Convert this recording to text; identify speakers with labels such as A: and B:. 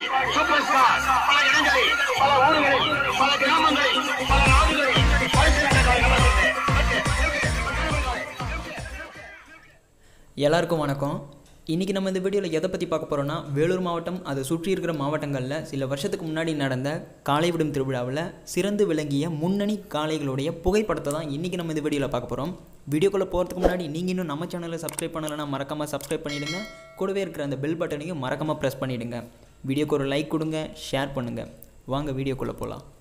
A: super star பல இடங்களில் பல ஊர்களில் பல கிராமங்களில் பல நாடுகளில் பரிசு
B: எல்லாருக்கும் வணக்கம் இன்றைக்கி நம்ம இந்த வீடியோவில் எதை பற்றி பார்க்க போகிறோன்னா வேலூர் மாவட்டம் அதை சுற்றி இருக்கிற மாவட்டங்களில் சில வருஷத்துக்கு முன்னாடி நடந்த காளை விடும் திருவிழாவில் சிறந்து விளங்கிய முன்னணி காளைகளுடைய புகைப்படத்தை தான் இன்றைக்கி நம்ம இந்த வீடியோவில் பார்க்க போகிறோம் வீடியோக்குள்ளே போகிறதுக்கு முன்னாடி நீங்கள் இன்னும் நம்ம சேனலை சப்ஸ்கிரைப் பண்ணலைன்னா மறக்காமல் சப்ஸ்கிரைப் பண்ணிவிடுங்க கூடவே இருக்கிற அந்த பெல் பட்டனையும் மறக்காமல் ப்ரெஸ் பண்ணிவிடுங்க வீடியோக்கு ஒரு லைக் கொடுங்க ஷேர் பண்ணுங்கள் வாங்க வீடியோக்குள்ளே போகலாம்